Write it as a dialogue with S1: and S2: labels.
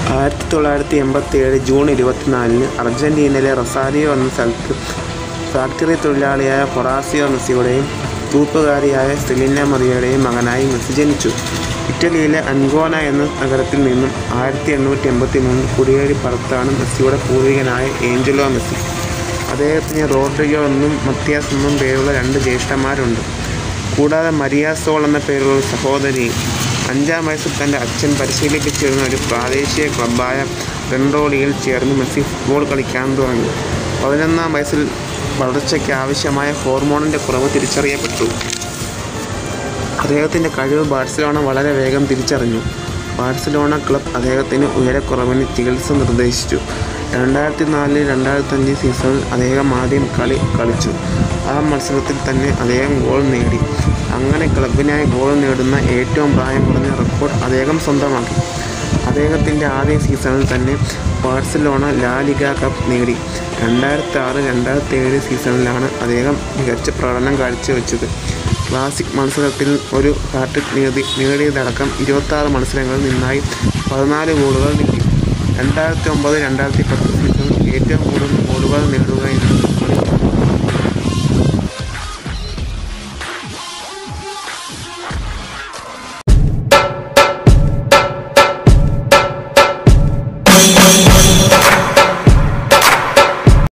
S1: ആയിരത്തി തൊള്ളായിരത്തി എൺപത്തി ഏഴ് ജൂൺ ഇരുപത്തിനാലിന് അർജന്റീനയിലെ റൊസാരിയോ എന്ന സ്ഥലത്ത് ഫാക്ടറി തൊഴിലാളിയായ ഹൊറാസിയോ മെസ്സിയുടെയും ഗ്രൂപ്പുകാരിയായ സെലിന മറിയയുടെയും മകനായി മെസ്സി ജനിച്ചു ഇറ്റലിയിലെ അൻഗോന എന്ന നഗരത്തിൽ നിന്നും ആയിരത്തി എണ്ണൂറ്റി എൺപത്തി മൂന്നിൽ കുടിയേറി പറത്താണ് മെസ്സിയുടെ പൂർവികനായ ഏഞ്ചലോ മെസ്സി അദ്ദേഹത്തിന് റോഡ്രിഗോ എന്നും മത്തിയാസ് എന്നും പേരുള്ള രണ്ട് ജ്യേഷ്ഠന്മാരുണ്ട് കൂടാതെ മരിയ സോൾ എന്ന പേരുള്ള ഒരു സഹോദരിയും അഞ്ചാം വയസ്സിൽ തൻ്റെ അച്ഛൻ പരിശീലിപ്പിച്ചിരുന്ന ഒരു പ്രാദേശിക ക്ലബ്ബായ റെൻഡോളിയിൽ ചേർന്ന് മെസ്സി ഫുട്ബോൾ കളിക്കാൻ തുടങ്ങി പതിനൊന്നാം വയസ്സിൽ വളർച്ചയ്ക്ക് ആവശ്യമായ ഹോർമോണിൻ്റെ കുറവ് തിരിച്ചറിയപ്പെട്ടു അദ്ദേഹത്തിൻ്റെ കഴിവ് ബാഴ്സലോണ വളരെ വേഗം തിരിച്ചറിഞ്ഞു ബാഴ്സലോണ ക്ലബ് അദ്ദേഹത്തിന് ഉയരക്കുറവിന് ചികിത്സ നിർദ്ദേശിച്ചു രണ്ടായിരത്തി നാലിൽ രണ്ടായിരത്തി അഞ്ച് സീസണിൽ അദ്ദേഹം ആദ്യം കളി കളിച്ചു ആ മത്സരത്തിൽ തന്നെ അദ്ദേഹം ഗോൾ നേടി അങ്ങനെ ക്ലബിനായി ഗോൾ നേടുന്ന ഏറ്റവും പ്രായം കുറഞ്ഞ റെക്കോർഡ് അദ്ദേഹം സ്വന്തമാക്കി അദ്ദേഹത്തിൻ്റെ ആദ്യ സീസണിൽ തന്നെ ബാഴ്സലോണ ലാലിഗ കപ്പ് നേടി രണ്ടായിരത്തി ആറ് രണ്ടായിരത്തി ഏഴ് സീസണിലാണ് അദ്ദേഹം മികച്ച പ്രകടനം കാഴ്ചവെച്ചത് ക്ലാസിക് മത്സരത്തിൽ ഒരു ഹാട്രിക് നേടി നേടിയതടക്കം ഇരുപത്താറ് മത്സരങ്ങളിൽ നിന്നായി പതിനാല് ഗോളുകൾ നേടി രണ്ടായിരത്തി ഒമ്പത് രണ്ടായിരത്തി പത്ത് സീസണിൽ ഏറ്റവും കൂടുതൽ ഗോളുകൾ നേടുക എന്നത്